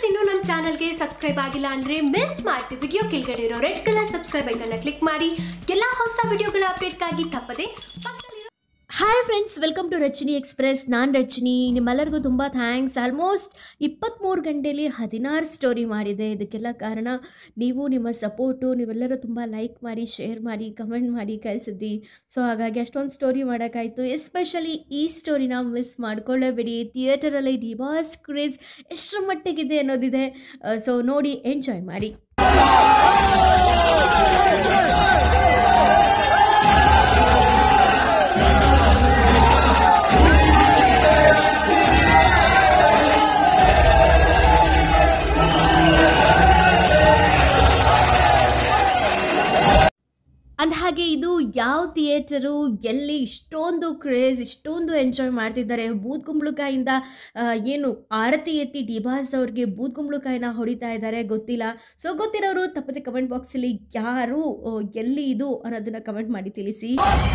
ಇನ್ನೂ ನಮ್ಮ ಚಾನಲ್ಗೆ ಸಬ್ಸ್ಕ್ರೈಬ್ ಆಗಿಲ್ಲ ಅಂದ್ರೆ ಮಿಸ್ ಮಾಡ್ತೀವಿ ವಿಡಿಯೋ ಕೆಳಗಡೆ ಇರೋ ರೆಡ್ ಕಲರ್ ಸಬ್ಸ್ಕ್ರೈಬ್ ಐಕನ್ನ ಕ್ಲಿಕ್ ಮಾಡಿ ಎಲ್ಲ ಹೊಸ ವಿಡಿಯೋಗಳ ಅಪ್ಡೇಟ್ಗಾಗಿ ತಪ್ಪದೆ ಪಕ್ಕದಲ್ಲಿರೋ hi friends welcome to Rachani express ನಾನು ರಚನಿ ನಿಮ್ಮೆಲ್ಲರಿಗೂ ತುಂಬ ಥ್ಯಾಂಕ್ಸ್ ಆಲ್ಮೋಸ್ಟ್ ಇಪ್ಪತ್ತ್ಮೂರು ಗಂಟೆಯಲ್ಲಿ ಹದಿನಾರು ಸ್ಟೋರಿ ಮಾಡಿದೆ ಇದಕ್ಕೆಲ್ಲ ಕಾರಣ ನೀವು ನಿಮ್ಮ ಸಪೋರ್ಟು ನೀವೆಲ್ಲರೂ ತುಂಬ ಲೈಕ್ ಮಾಡಿ ಶೇರ್ ಮಾಡಿ ಕಮೆಂಟ್ ಮಾಡಿ ಕಳಿಸಿದ್ರಿ ಸೊ ಹಾಗಾಗಿ ಅಷ್ಟೊಂದು ಸ್ಟೋರಿ ಮಾಡೋಕ್ಕಾಯಿತು ಎಸ್ಪೆಷಲಿ ಈ ಸ್ಟೋರಿನ ಮಿಸ್ ಮಾಡ್ಕೊಳ್ಳೇಬೇಡಿ ಥಿಯೇಟರಲ್ಲಿ ಡಿವಾಸ್ ಕ್ರೇಜ್ ಎಷ್ಟರ ಮಟ್ಟಿಗಿದೆ ಅನ್ನೋದಿದೆ ಸೊ ನೋಡಿ ಎಂಜಾಯ್ ಮಾಡಿ ಅಂದ ಹಾಗೆ ಇದು ಯಾವ ಥಿಯೇಟರು ಎಲ್ಲಿ ಇಷ್ಟೊಂದು ಕ್ರೇಜ್ ಇಷ್ಟೊಂದು ಎಂಜಾಯ್ ಮಾಡ್ತಿದ್ದಾರೆ ಬೂದ್ ಕುಂಬಳಕಾಯಿಂದ ಆ, ಏನು ಆರತಿ ಎತ್ತಿ ಡಿಬಾಸ್ ಅವ್ರಿಗೆ ಬೂದ್ ಕುಂಬಳಕಾಯಿನ ಹೊಡಿತಾ ಇದ್ದಾರೆ ಗೊತ್ತಿಲ್ಲ ಸೊ ಗೊತ್ತಿರೋರು ತಪ್ಪದೆ ಕಮೆಂಟ್ ಬಾಕ್ಸಲ್ಲಿ ಯಾರು ಆ, ಎಲ್ಲಿ ಇದು ಅನ್ನೋದನ್ನ ಕಮೆಂಟ್ ಮಾಡಿ ತಿಳಿಸಿ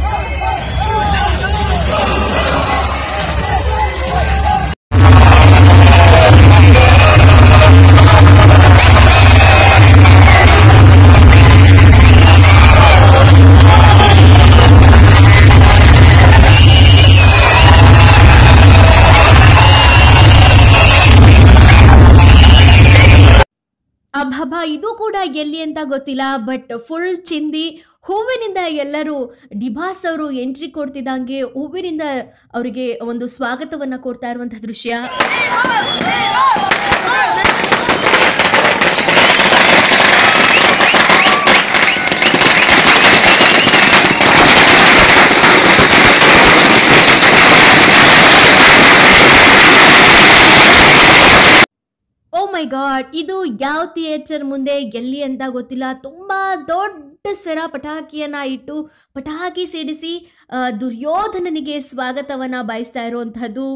ಅಬ್ಬಬ್ಬ ಇದು ಕೂಡ ಎಲ್ಲಿ ಅಂತ ಗೊತ್ತಿಲ್ಲ ಬಟ್ ಫುಲ್ ಚಿಂದಿ ಹೂವಿನಿಂದ ಎಲ್ಲರೂ ಡಿಬಾಸ್ ಅವರು ಎಂಟ್ರಿ ಕೊಡ್ತಿದ್ದಂಗೆ ಹೂವಿನಿಂದ ಅವರಿಗೆ ಒಂದು ಸ್ವಾಗತವನ್ನ ಕೊಡ್ತಾ ಇರುವಂತಹ ದೃಶ್ಯ ಓ ಮೈ ಗಾಡ್ ಇದು ಯಾವ ಥಿಯೇಟರ್ ಮುಂದೆ ಎಲ್ಲಿ ಅಂತ ಗೊತ್ತಿಲ್ಲ ತುಂಬಾ ದೊಡ್ಡ ಸರ ಪಟಾಕಿಯನ್ನ ಇಟ್ಟು ಪಟಾಕಿ ಸಿಡಿಸಿ ಆ, ದುರ್ಯೋಧನನಿಗೆ ಸ್ವಾಗತವನ್ನ ಬಯಸ್ತಾ ಇರುವಂತಹದ್ದು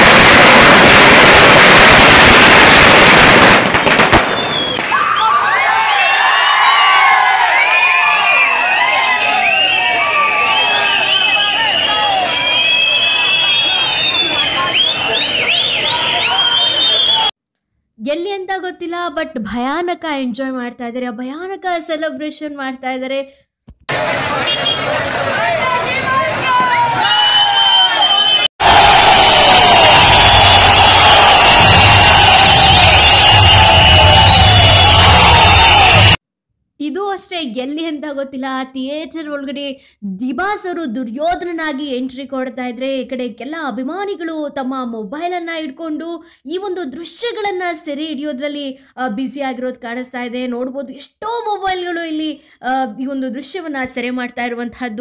ಎಲ್ಲಿ ಅಂತ ಗೊತ್ತಿಲ್ಲ ಬಟ್ ಭಯಾನಕ ಎಂಜಾಯ್ ಮಾಡ್ತಾ ಇದ್ದಾರೆ ಭಯಾನಕ ಸೆಲೆಬ್ರೇಷನ್ ಮಾಡ್ತಾ ಇದ್ದಾರೆ ಇದು ಅಷ್ಟೇ ಎಲ್ಲಿ ಅಂತ ಗೊತ್ತಿಲ್ಲ ಥಿಯೇಟರ್ ಒಳಗಡೆ ದಿಬಾಸ್ ಅವರು ದುರ್ಯೋಧನನಾಗಿ ಎಂಟ್ರಿ ಕೊಡ್ತಾ ಇದ್ರೆ ಈ ಕಡೆ ಎಲ್ಲ ಅಭಿಮಾನಿಗಳು ತಮ್ಮ ಮೊಬೈಲನ್ನು ಇಟ್ಕೊಂಡು ಈ ಒಂದು ದೃಶ್ಯಗಳನ್ನು ಸೆರೆ ಹಿಡಿಯೋದ್ರಲ್ಲಿ ಬ್ಯುಸಿ ಆಗಿರೋದು ಕಾಣಿಸ್ತಾ ಇದೆ ನೋಡ್ಬೋದು ಎಷ್ಟೋ ಮೊಬೈಲ್ಗಳು ಇಲ್ಲಿ ಆ, ಈ ಒಂದು ದೃಶ್ಯವನ್ನ ಸೆರೆ ಮಾಡ್ತಾ ಇರುವಂತಹದ್ದು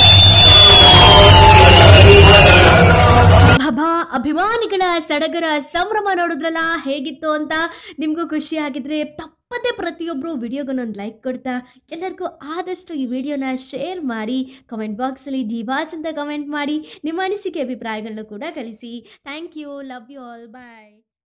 ಅಬ್ಬಾ ಅಭಿಮಾನಿಗಳ ಸಡಗರ ಸಂಭ್ರಮ ನೋಡಿದ್ರಲ್ಲ ಹೇಗಿತ್ತು ಅಂತ ನಿಮಗೂ ಖುಷಿ ಆಗಿದ್ರೆ ತಪ್ಪದೆ ಪ್ರತಿಯೊಬ್ಬರು ವಿಡಿಯೋಗೊಂದೊಂದು ಲೈಕ್ ಕೊಡ್ತಾ ಎಲ್ಲರಿಗೂ ಆದಷ್ಟು ಈ ವಿಡಿಯೋನ ಶೇರ್ ಮಾಡಿ ಕಮೆಂಟ್ ಬಾಕ್ಸಲ್ಲಿ ಡಿವಾಸ್ ಅಂತ ಕಮೆಂಟ್ ಮಾಡಿ ನಿಮ್ಮ ಅನಿಸಿಕೆ ಅಭಿಪ್ರಾಯಗಳನ್ನ ಕೂಡ ಕಳಿಸಿ thank you love you all bye